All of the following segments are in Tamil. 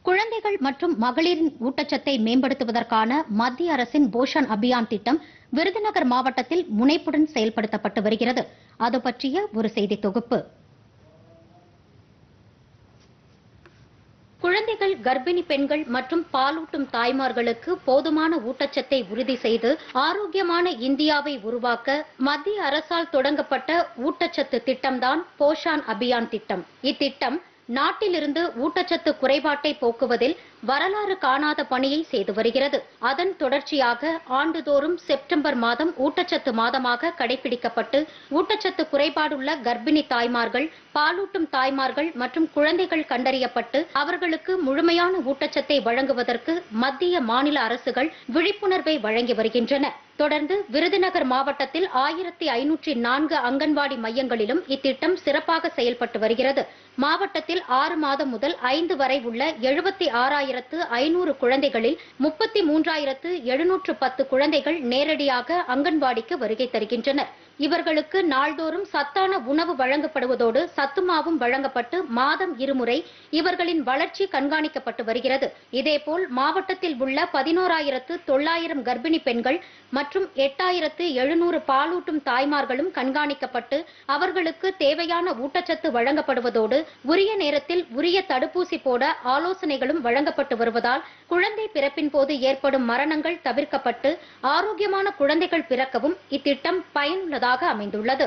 குழந்தைகள் மற்றும் மகளிரின் ஊட்டச்சத்தை மேம்படுத்துவதற்கான மத்திய அரசின் போஷன் அபியான் திட்டம் விருதுநகர் மாவட்டத்தில் முனைப்புடன் செயல்படுத்தப்பட்டு வருகிறது அது பற்றிய ஒரு செய்தி தொகுப்பு குழந்தைகள் கர்ப்பிணி பெண்கள் மற்றும் பாலூட்டும் தாய்மார்களுக்கு போதுமான ஊட்டச்சத்தை உறுதி செய்து ஆரோக்கியமான இந்தியாவை உருவாக்க மத்திய அரசால் தொடங்கப்பட்ட ஊட்டச்சத்து திட்டம்தான் போஷான் அபியான் திட்டம் இத்திட்டம் நாட்டிலிருந்து ஊட்டச்சத்து குறைபாட்டை போக்குவதில் வரலாறு காணாத பணியை செய்து வருகிறது அதன் தொடர்ச்சியாக ஆண்டுதோறும் செப்டம்பர் மாதம் ஊட்டச்சத்து மாதமாக கடைபிடிக்கப்பட்டு ஊட்டச்சத்து குறைபாடுள்ள கர்ப்பிணி தாய்மார்கள் பாலூட்டும் தாய்மார்கள் மற்றும் குழந்தைகள் கண்டறியப்பட்டு அவர்களுக்கு முழுமையான ஊட்டச்சத்தை வழங்குவதற்கு மத்திய மாநில அரசுகள் விழிப்புணர்வை வழங்கி வருகின்றன தொடர்ந்து விருதுநகர் மாவட்டத்தில் ஆயிரத்தி ஐநூற்றி நான்கு அங்கன்வாடி மையங்களிலும் இத்திட்டம் சிறப்பாக செயல்பட்டு வருகிறது மாவட்டத்தில் ஆறு மாதம் முதல் ஐந்து வரை உள்ள எழுபத்தி ஆறாயிரத்து ஐநூறு குழந்தைகளில் முப்பத்தி மூன்றாயிரத்து எழுநூற்று பத்து குழந்தைகள் நேரடியாக அங்கன்வாடிக்கு வருகை தருகின்றனர் இவர்களுக்கு நாள்தோறும் சத்தான உணவு வழங்கப்படுவதோடு சத்துமாவும் வழங்கப்பட்டு மாதம் இருமுறை இவர்களின் வளர்ச்சி கண்காணிக்கப்பட்டு வருகிறது இதேபோல் மாவட்டத்தில் உள்ள பதினோராயிரத்து தொள்ளாயிரம் கர்ப்பிணி பெண்கள் மற்றும் எட்டாயிரத்து எழுநூறு பாலூட்டும் தாய்மார்களும் கண்காணிக்கப்பட்டு அவர்களுக்கு தேவையான ஊட்டச்சத்து வழங்கப்படுவதோடு உரிய நேரத்தில் உரிய தடுப்பூசி போட ஆலோசனைகளும் வழங்கப்பட்டு வருவதால் குழந்தை பிறப்பின் போது ஏற்படும் மரணங்கள் தவிர்க்கப்பட்டு ஆரோக்கியமான குழந்தைகள் பிறக்கவும் இத்திட்டம் பயனுள்ளதாக அமைந்துள்ளது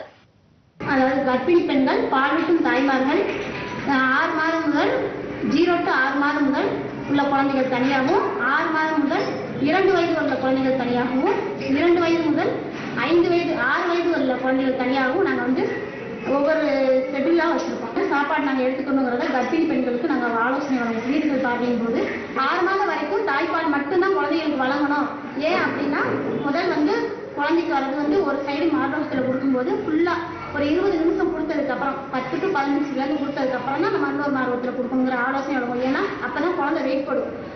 அதாவது கர்ப்பிணி பெண்கள் பாலூட்டும் தாய்மார்கள் அஹ், ஆறு மாதம் முதல் ஜீரோ டு ஆறு மாதம் முதல் உள்ள குழந்தைகள் தனியாகவும் ஆறு மாதம் முதல் இரண்டு வயது உள்ள குழந்தைகள் தனியாகவும் இரண்டு வயது முதல் ஐந்து வயது ஆறு வயது உள்ள குழந்தைகள் தனியாகவும் நாங்கள் வந்து ஒவ்வொரு ஷெட்யூலாக வச்சுருக்கோம் சாப்பாடு நாங்கள் எடுத்துக்கணுங்கிறத கர்ப்பிணி பெண்களுக்கு நாங்கள் ஆலோசனை வழங்குவோம் வீடுகள் பார்வையின் போது ஆறு மாதம் வரைக்கும் தாய்ப்பால் மட்டும்தான் குழந்தைகளுக்கு வழங்கணும் ஏன் அப்படின்னா முதல் வந்து குழந்தைக்கு வர்றது வந்து ஒரு சைடு மார்பகத்தில் கொடுக்கும்போது ஃபுல்லாக ஒரு இருபது நிமிஷம் கொடுத்ததுக்கு அப்புறம் பத்து டு பதினஞ்சு வேலை கொடுத்ததுக்கு அப்புறம் தான் நம்ம இன்னொரு மார்பகத்தில் கொடுக்கணுங்கிற ஆலோசனை வழங்குவோம் ஏன்னா அப்பதான் குழந்தை வெயிட் போடும்